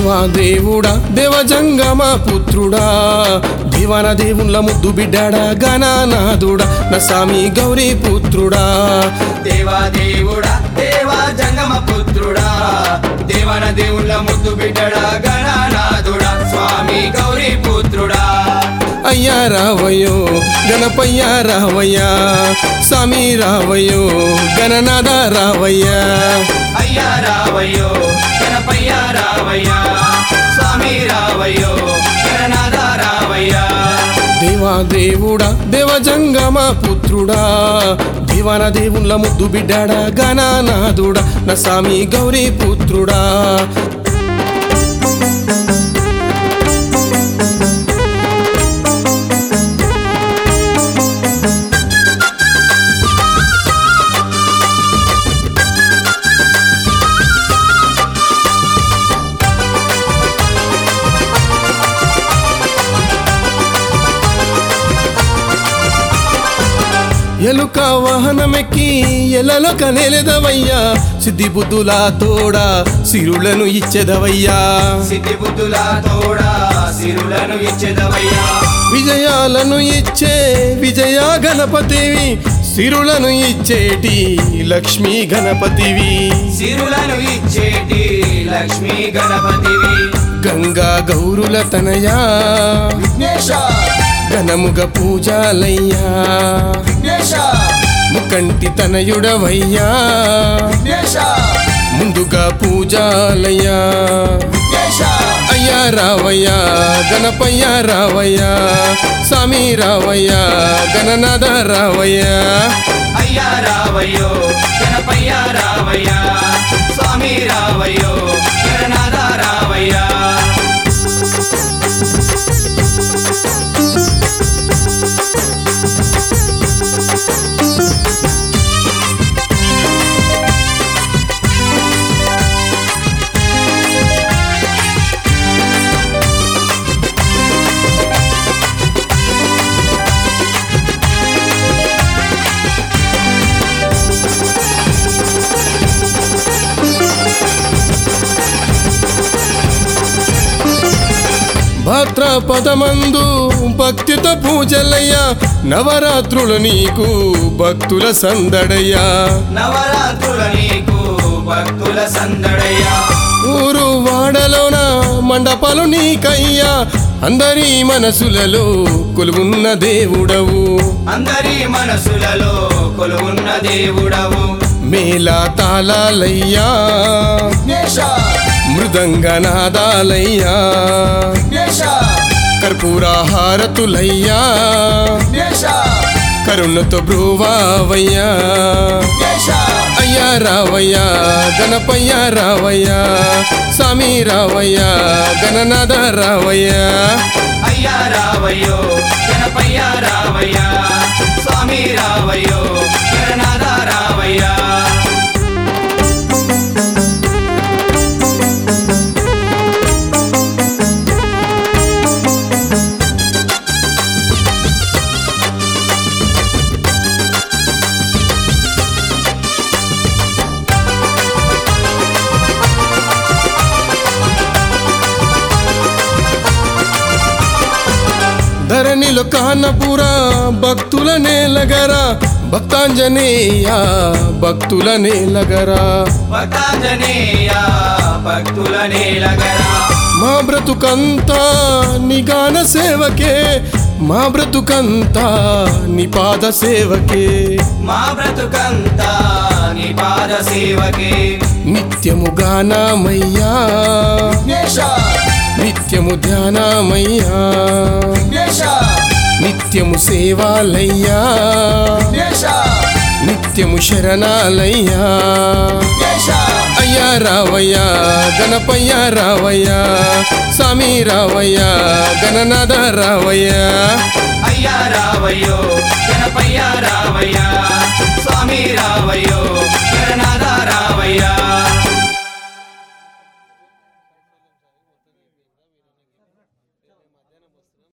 దేవా దేవుడా దేవజంగమ పుత్రుడా దివన దేవుళ్ళ ముద్దు బిడ్డాడా గణనాథుడా నా స్వామి గౌరీ పుత్రుడా దేవా దేవుడా దేవా జంగమ పుత్రుడా దేవన దేవుళ్ళ ముద్దు బిడ్డడా గణనాథుడా స్వామి గౌరీ పుత్రుడా అయ్యా రావయ్యో గణపయ్యా రావయ్యా స్వామి రావయ్యో గణనాథ రావయ్యా అయ్యా రావయ్యో గణపయ్య రావయ్యా స్వామి రావయ్యో గణనాథ రావయ్యా దేవా దేవుడా దేవజంగమ పుత్రుడా దివన దేవుళ్ళ ముద్దు బిడ్డాడా గణనాథుడా నా స్వామి గౌరీ పుత్రుడా ఎలుక వాహనమెక్కి ఎలలో కనేలెదవయ్యా సిద్ధి బుద్ధులా తోడా సిరులను ఇచ్చెదవయ్యా సిద్ధి బుద్ధుల తోడా సిరులను ఇచ్చేదవయ్యా విజయాలను ఇచ్చే విజయ గణపతివి సిరులను ఇచ్చేటి లక్ష్మీ గణపతివి సిరులను ఇచ్చేటి లక్ష్మీ గణపతివి గంగా గౌరుల తనయా విఘ్నేశ ఘనముగ పూజాలయ్యా విఘ్నేశ ముకంటి తనయుడవయ్యా విఘ్నేశ ముందుగా పూజాలయ్యా విఘ్నేశ అయ్యా రావయ్యా గణపయ్య రావయ్యా స్వామి రావయ్యా గణనాథ రావయ్యా అయ్యా రావయ్యో గణపయ్య రావయ్యా స్వామి రావయ్యో గణనాథ రావయ్యా భాద్రపదమందు భక్తితో పూజలయ్యా నవరాత్రులు నీకు భక్తుల సందడయ్యా నవరాత్రుల నీకు భక్తుల సందడయ్యా ఊరు వాడలోన మండపాలు నీకయ్యా అందరి మనసులలో కొలువున్న దేవుడవు అందరి మనసులలో కొలువున్న దేవుడవు మేళా తాళాలయ్యా విఘ్నేశ మృదంగనాదాలయ్యా విఘ్నేశ కర్పూర హారతులయ్యా విఘ్నేశ కరుణతో బ్రువావయ్యా విఘ్నేశ అయ్యా రావయ్యా గణపయ్య రావయ్యా స్వామి రావయ్యా గణనాథ రావయ్యా అయ్యా రావయ్యో గణపయ్య రావయ్యా స్వామి రావయ్యో గణనాథ రావయ్యా ధరణిలో కానపుర భక్తుల నేలగరా భక్తాంజనేయ భక్తుల నేలగరా భక్తాంజనేయ భక్తుల నేలగరా మా బ్రతుకంతా నిగాన సేవకే మా బ్రతుకంతా నీ పాద సేవకే మా బ్రతుకంతా నీ పాద సేవకే నిత్యము గానామయ్యా విఘ్నేశ నిత్యము ధ్యానమయ్యా విఘ్నేశ నిత్యము సేవాలయ్యా విఘ్నేశ నిత్యము శరణాలయ్యా విఘ్నేశ అయ్యా రావయ్యా గణపయ్య రావయ్యా స్వామి రావయ్యా గణనాథ రావయ్యా అయ్యా రావయ్యో గణపయ్య రావయ్యా స్వామి రావయ్యో